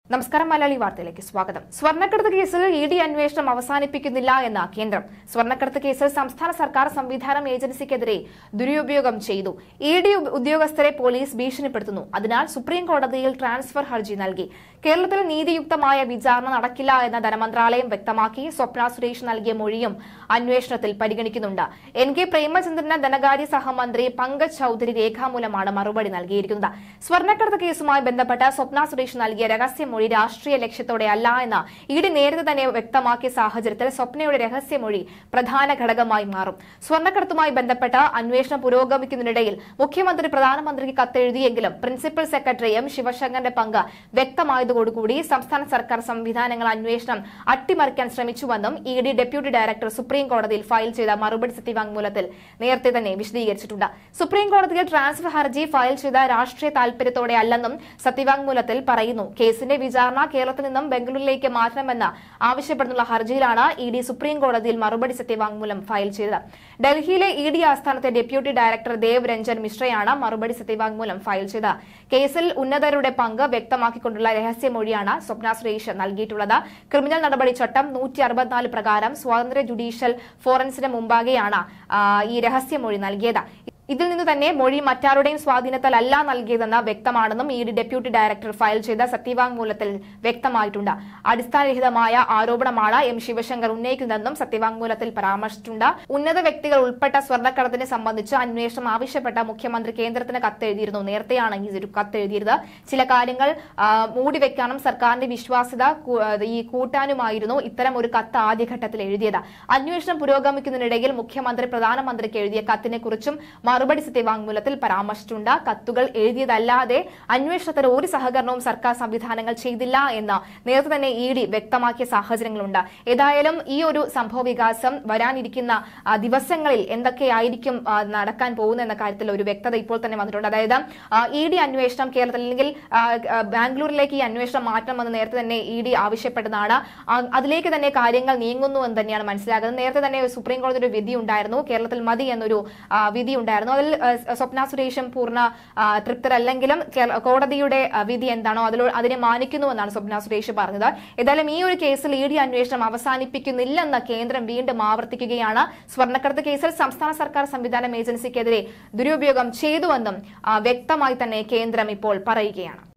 നമസ്കാരം മലയാളി വാർത്തയിലേക്ക് സ്വാഗതം സ്വർണ്ണക്കടത്ത് കേസിൽ ഇ ഡി അന്വേഷണം അവസാനിപ്പിക്കുന്നില്ല എന്ന കേന്ദ്രം സ്വർണ്ണക്കടത്ത് കേസിൽ സംസ്ഥാന സർക്കാർ സംവിധാനം ഏജൻസിക്കെതിരെ ദുരുപയോഗം ചെയ്തു ഇ ഡി ഉദ്യോഗസ്ഥരെ പോലീസ് ഭീഷണിപ്പെടുത്തുന്നു അതിനാൽ സുപ്രീം കോടതിയിൽ ട്രാൻസ്ഫർ ഹർജി നൽകി കേരളത്തിൽ നീതിയുക്തമായ വിചാരണ നടക്കില്ല എന്ന ധനമന്ത്രാലയം വ്യക്തമാക്കി സ്വപ്ന സുരേഷ് നൽകിയ മൊഴിയും അന്വേഷണത്തിൽ പരിഗണിക്കുന്നുണ്ട് എൻ കെ പ്രേമചന്ദ്രന് ധനകാര്യ സഹമന്ത്രി പങ്കജ് ചൌധരി രേഖാമൂലമാണ് മറുപടി നൽകിയിരിക്കുന്നത് സ്വർണ്ണക്കടത്ത് കേസുമായി ബന്ധപ്പെട്ട സ്വപ്ന സുരേഷ് നൽകിയ രഹസ്യമൊഴി രാഷ്ട്രീയ ലക്ഷ്യത്തോടെ അല്ല എന്ന് ഇ ഡി നേരത്തെ തന്നെ വ്യക്തമാക്കിയ സാഹചര്യത്തിൽ സ്വപ്നയുടെ രഹസ്യമൊഴി പ്രധാന ഘടകമായി മാറും സ്വർണ്ണക്കടത്തുമായി ബന്ധപ്പെട്ട അന്വേഷണം പുരോഗമിക്കുന്നതിനിടയിൽ മുഖ്യമന്ത്രി പ്രധാനമന്ത്രിക്ക് കത്തെഴുതിയെങ്കിലും പ്രിൻസിപ്പൽ സെക്രട്ടറി എം ശിവശങ്കറിന്റെ പങ്ക് വ്യക്തമായതോടുകൂടി സംസ്ഥാന സർക്കാർ സംവിധാനങ്ങൾ അന്വേഷണം അട്ടിമറിക്കാൻ ശ്രമിച്ചുവെന്നും E D deputy director supreme കോടതിയിൽ ഫയൽ ചെയ്ത മറുപടി സത്യവാങ്മൂലത്തിൽ നേരത്തെ തന്നെ വിശദീകരിച്ചിട്ടുണ്ട് സുപ്രീം കോടതിയിൽ ട്രാൻസ്ഫർ ഹർജി ഫയൽ ചെയ്ത രാഷ്ട്രീയ താൽപര്യത്തോടെ അല്ലെന്നും സത്യവാങ്മൂലത്തിൽ പറയുന്നു കേസിന്റെ വിചാരണ കേരളത്തിൽ നിന്നും ബംഗളൂരുവിലേക്ക് മാറ്റണമെന്ന് ആവശ്യപ്പെടുന്നുള്ള ഹർജിയിലാണ് ഇ ഡി സുപ്രീം കോടതിയിൽ മറുപടി സത്യവാങ്മൂലം ഫയൽ ചെയ്തത് ഡൽഹിയിലെ ഇ ഡി ആസ്ഥാനത്തെ ഡെപ്യൂട്ടി ഡയറക്ടർ ദേവ് രഞ്ജൻ മിശ്രയാണ് മറുപടി സത്യവാങ്മൂലം ഫയൽ ചെയ്തത് കേസിൽ ഉന്നതരുടെ പങ്ക് വ്യക്തമാക്കിക്കൊണ്ടുള്ള രഹസ്യമൊഴിയാണ് സ്വപ്ന സുരേഷ് നൽകിയിട്ടുള്ളത് ക്രിമിനൽ നടപടി ചട്ടം നൂറ്റി അറുപത്തിനാല് പ്രകാരം സ്വാതന്ത്ര്യ ജുഡീഷ്യൽ ഫോറൻസിന് മുമ്പാകെയാണ് ആ, ഈ രഹസ്യമൊഴി നൽകിയത് ഇതിൽ നിന്ന് തന്നെ മൊഴി മറ്റാരുടെയും സ്വാധീനത്തിലല്ല നൽകിയതെന്ന് വ്യക്തമാണെന്നും E D deputy director file ചെയ്ത സത്യവാങ്മൂലത്തിൽ വ്യക്തമായിട്ടുണ്ട് അടിസ്ഥാനരഹിതമായ ആരോപണമാണ് എം ശിവശങ്കർ ഉന്നയിക്കുന്നതെന്നും സത്യവാങ്മൂലത്തിൽ പരാമർശിച്ചിട്ടുണ്ട് ഉന്നത വ്യക്തികൾ ഉൾപ്പെട്ട സ്വർണ്ണക്കടത്തിനെ സംബന്ധിച്ച് അന്വേഷണം ആവശ്യപ്പെട്ട മുഖ്യമന്ത്രി കേന്ദ്രത്തിന് കത്തെഴുതിയിരുന്നു നേരത്തെയാണ് ഈ ഒരു കത്തെഴുതിയത് ചില കാര്യങ്ങൾ ആ, മൂടിവെക്കാനും സർക്കാരിന്റെ വിശ്വാസ്യത കൂ- ഈ കൂട്ടാനുമായിരുന്നു ഇത്തരം ഒരു കത്ത് ആദ്യഘട്ടത്തിൽ എഴുതിയത് അന്വേഷണം പുരോഗമിക്കുന്നതിനിടയിൽ മുഖ്യമന്ത്രി പ്രധാനമന്ത്രിക്ക് എഴുതിയ കത്തിനെ കുറിച്ചും മറുപടി സത്യവാങ്മൂലത്തിൽ പരാമർശിച്ചിട്ടുണ്ട് കത്തുകൾ എഴുതിയതല്ലാതെ അന്വേഷണത്തിന് ഒരു സഹകരണവും സർക്കാർ സംവിധാനങ്ങൾ ചെയ്തില്ല എന്ന് നേരത്തെ തന്നെ ഇ ഡി വ്യക്തമാക്കിയ സാഹചര്യങ്ങളുണ്ട് ഏതായാലും ഈ ഒരു സംഭവ വികാസം വരാനിരിക്കുന്ന ആ, ദിവസങ്ങളിൽ എന്തൊക്കെയായിരിക്കും ആ, നടക്കാൻ പോകുന്നത് എന്ന കാര്യത്തിൽ ഒരു വ്യക്തത ഇപ്പോൾ തന്നെ വന്നിട്ടുണ്ട് അതായത് ഇ ഡി അന്വേഷണം കേരളത്തിൽ അല്ലെങ്കിൽ ആ, ആ, ബാംഗ്ലൂരിലേക്ക് ഈ അന്വേഷണം മാറ്റണമെന്ന് നേരത്തെ തന്നെ ഇ ഡി ആവശ്യപ്പെട്ടതാണ് ആ, അതിലേക്ക് തന്നെ കാര്യങ്ങൾ നീങ്ങുന്നു എന്ന് തന്നെയാണ് മനസ്സിലാകുന്നത് നേരത്തെ തന്നെ സുപ്രീം കോടതി ഒരു വിധി ഉണ്ടായിരുന്നു കേരളത്തിൽ മതി എന്നൊരു ആ, വിധി ഉണ്ടായിരുന്നു അതിൽ ആ, സ്വപ്ന സുരേഷും പൂർണ്ണ ആ, തൃപ്തരല്ലെങ്കിലും കേരള- കോടതിയുടെ ആ, വിധി എന്താണോ അതിലോ അതിനെ മാനിക്കുന്നുവെന്നാണ് സ്വപ്ന സുരേഷ് പറഞ്ഞത് ഏതായാലും ഈ ഒരു കേസിൽ ഇ ഡി അന്വേഷണം അവസാനിപ്പിക്കുന്നില്ലെന്ന് കേന്ദ്രം വീണ്ടും ആവർത്തിക്കുകയാണ് സ്വർണ്ണക്കടത്ത് കേസിൽ സംസ്ഥാന സർക്കാർ സംവിധാനം ഏജൻസിക്കെതിരെ ദുരുപയോഗം ചെയ്തുവെന്നും ആ, വ്യക്തമായി തന്നെ കേന്ദ്രം ഇപ്പോൾ പറയുകയാണ്